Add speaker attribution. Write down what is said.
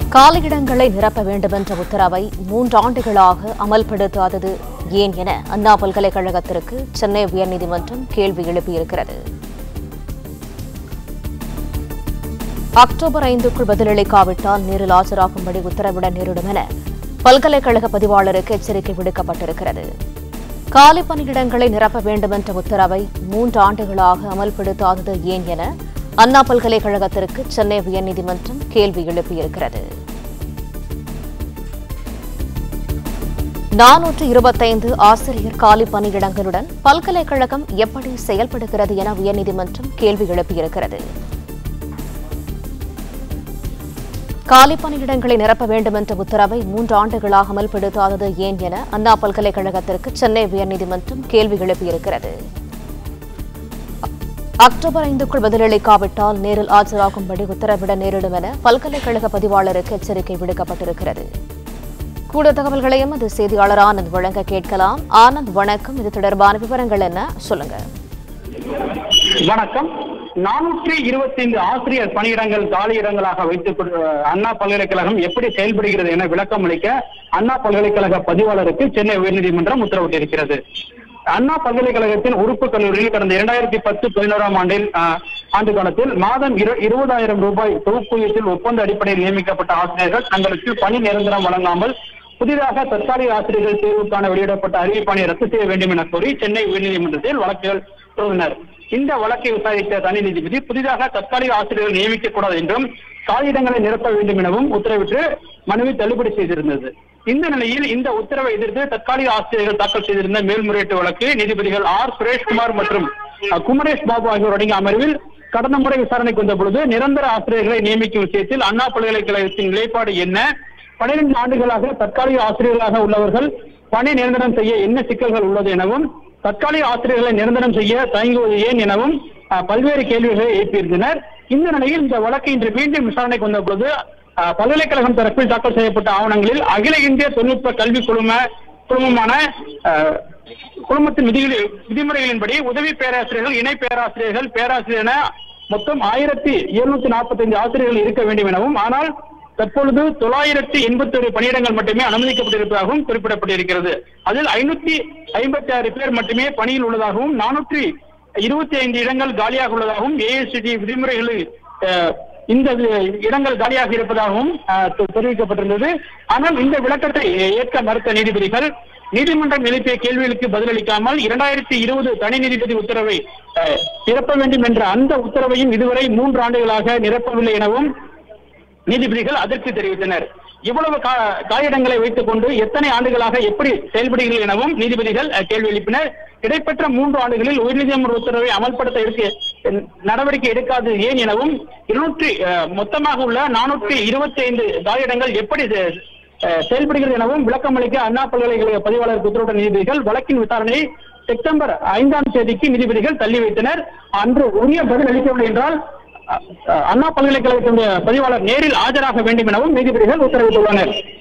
Speaker 1: காலியிடங்களை நிரப்ப வேண்டுமென்ற உத்தரவை மூன்றாண்டுகளாக அமல்படுத்தாதது ஏன் என அண்ணா பல்கலைக்கழகத்திற்கு சென்னை உயர்நீதிமன்றம் கேள்வி எழுப்பியிருக்கிறது அக்டோபர் ஐந்துக்குள் பதிலளிக்காவிட்டால் நேரில் ஆஜராகும்படி உத்தரவிட நேரிடும் என பல்கலைக்கழக பதிவாளருக்கு எச்சரிக்கை விடுக்கப்பட்டிருக்கிறது காலி பணியிடங்களை நிரப்ப வேண்டுமென்ற உத்தரவை மூன்றாண்டுகளாக அமல்படுத்தாதது ஏன் என அண்ணா பல்கலைக்கழகத்திற்கு சென்னை உயர்நீதிமன்றம் கேள்வி எழுப்பியிருக்கிறது நானூற்று இருபத்தைந்து ஆசிரியர் காலி பணியிடங்களுடன் பல்கலைக்கழகம் எப்படி செயல்படுகிறது என உயர்நீதிமன்றம் கேள்வி எழுப்பியிருக்கிறது காலி பணியிடங்களை நிரப்ப வேண்டும் என்ற உத்தரவை மூன்று ஆண்டுகளாக அமல்படுத்தாதது ஏன் என அண்ணா பல்கலைக்கழகத்திற்கு சென்னை உயர்நீதிமன்றம் கேள்வி எழுப்பியிருக்கிறது அக்டோபர் ஐந்துக்குள் பதிலளிக்காவிட்டால் நேரில் ஆஜராகும்படி உத்தரவிட நேரிடும் என பல்கலைக்கழக பதிவாளருக்கு எச்சரிக்கை விடுக்கப்பட்டிருக்கிறது கூடுதல் தகவல்களை எமது செய்தியாளர் ஆனந்த் வழங்க கேட்கலாம் ஆனந்த் வணக்கம் இது தொடர்பான விவரங்கள் என்ன சொல்லுங்க
Speaker 2: வணக்கம் நானூற்றி இருபத்தைந்து ஆசிரியர் பணியிடங்கள் காலியிடங்களாக வைத்துக் கொண்டு அண்ணா பல்கலைக்கழகம் எப்படி செயல்படுகிறது என விளக்கம் அளிக்க அண்ணா பல்கலைக்கழக பதிவாளருக்கு சென்னை உயர்நீதிமன்றம் உத்தரவிட்டிருக்கிறது அண்ணா பல்கலைக்கழகத்தின் உறுப்பு கல்லூரியில் கடந்த இரண்டாயிரத்தி பத்து பதினோராம் ஆண்டில் ஆஹ், ஆண்டு காலத்தில் மாதம் இரு- இருபதாயிரம் ரூபாய் தொகுப்பூதியத்தில் ஒப்பந்த அடிப்படையில் நியமிக்கப்பட்ட ஆசிரியர்கள் தங்களுக்கு பணி நிரந்தரம் வழங்காமல் புதிதாக தற்காலிக ஆசிரியர்கள் தேர்வுக்கான வெளியிடப்பட்ட அறிவிப்பானை ரத்து செய்ய வேண்டும் என கோரி சென்னை உயர்நீதிமன்றத்தில் வழக்குகள் தொடர்ந்தனர் இந்த வழக்கை விசாரித்த தனி நீதிபதி புதிதாக தற்காலிக ஆசிரியர்கள் நியமிக்கக்கூடாது என்றும் காலியிடங்களை நிரப்ப வேண்டும் எனவும் உத்தரவிட்டு மனுவை தள்ளுபடி செய்திருந்தது இந்த நிலையில் இந்த உத்தரவை எதிர்த்து தற்காலிக ஆசிரியர்கள் தாக்கல் செய்திருந்த மேல்முறையீட்டு வழக்கு நீதிபதிகள் ஆர் சுரேஷ்குமார் மற்றும் அஹ், குமரேஷ் பாபு ஆகியோர் அடங்கிய அமர்வில் கடந்த முறை விசாரணைக்கு வந்த பொழுது நிரந்தர ஆசிரியர்களை நியமிக்கும் விஷயத்தில் அண்ணா பல்கலைக்கழகத்தின் நிலைப்பாடு என்ன பனிரெண்டு ஆண்டுகளாக தற்காலிக ஆசிரியர்களாக உள்ளவர்கள் பணி நிரந்தரம் செய்ய என்ன சிக்கல்கள் உள்ளது எனவும் தற்காலிக ஆசிரியர்களை நிரந்தரம் செய்ய தயங்குவது ஏன் எனவும் அஹ், பல்வேறு கேள்விகளை எழுப்பியிருந்தனர் இந்த நிலையில் இந்த வழக்கு இன்று மீண்டும் விசாரணைக்கு வந்த பொழுது அஹ், பல்கலைக்கழகம் தரப்பில் தாக்கல் செய்யப்பட்ட ஆவணங்களில் அகில இந்திய தொழில்நுட்ப கல்வி குழும குழுமமான அஹ், குழுமத்தின் விதிகள் விதிமுறைகளின்படி உதவி பேராசிரியர்கள் இணை பேராசிரியர்கள் பேராசிரியர் என மொத்தம் ஆயிரத்தி இருநூத்தி நாற்பத்தைந்து ஆசிரியர்கள் இருக்க வேண்டும் எனவும் ஆனால் தற்பொழுது தொள்ளாயிரத்தி எண்பத்தி ஒரு பணியிடங்கள் மட்டுமே அனுமதிக்கப்பட்டிருப்பதாகவும் குறிப்பிடப்பட்டிருக்கிறது அதில் ஐநூத்தி ஐம்பத்தி ஆறு பேர் மட்டுமே பணியில் உள்ளதாகவும் நானூற்றி இருபத்தி ஐந்து இடங்கள் காலியாக உள்ளதாகவும் ஏஎஸ்டி விதிமுறைகளில் அஹ், இந்த வி- இடங்கள் காலியாக இருப்பதாகவும் அஹ், தெ- தெரிவிக்கப்பட்டிருந்தது ஆனால் இந்த விளக்கத்தை ஏற்க மறுத்த நீதிபதிகள் நீதிமன்றம் எழுப்பிய கேள்விகளுக்கு பதிலளிக்காமல் இரண்டாயிரத்தி இருபது தனி நீதிபதி உத்தரவை அஹ், நிரப்ப வேண்டும் என்ற அந்த உத்தரவையும் இதுவரை மூன்று ஆண்டுகளாக நிரப்பவில்லை எனவும் நீதிபதிகள் அதிர்ச்சி தெரிவித்தனர் இவ்வளவு கா- காகிதங்களை வைத்துக் கொண்டு எத்தனை ஆண்டுகளாக எப்படி செயல்படுகிறீர்கள் எனவும் நீதிபதிகள் அஹ், கேள்வி எழுப்பினர் இடைப்பெற்ற மூன்று ஆண்டுகளில் உயர்நீதிமன்ற உத்தரவை அமல்படுத்த எடுக்க அஹ், நடவடிக்கை எடுக்காது ஏன் எனவும் இருநூற்றி அஹ், மொத்தமாக உள்ள நானூற்றி இருபத்தி ஐந்து காகிதங்கள் எப்படி செ- அஹ், செயல்படுகிறது எனவும் விளக்கம் அளிக்க அண்ணா பல்கலைக்கழக பதிவாளர் உத்தரவிட்ட நீதிபதிகள் வழக்கின் விசாரணையை செப்டம்பர் ஐந்தாம் தேதிக்கு நீதிபதிகள் தள்ளி வைத்தனர் அன்று உரிய பதில் அளிக்கவில்லை என்றால் அ- அண்ணா பல்கலைக்கழகத்தினுடைய பதிவாளர் நேரில் ஆஜராக வேண்டும் எனவும் நீதிபதிகள் உத்தரவிட்டுள்ளனர்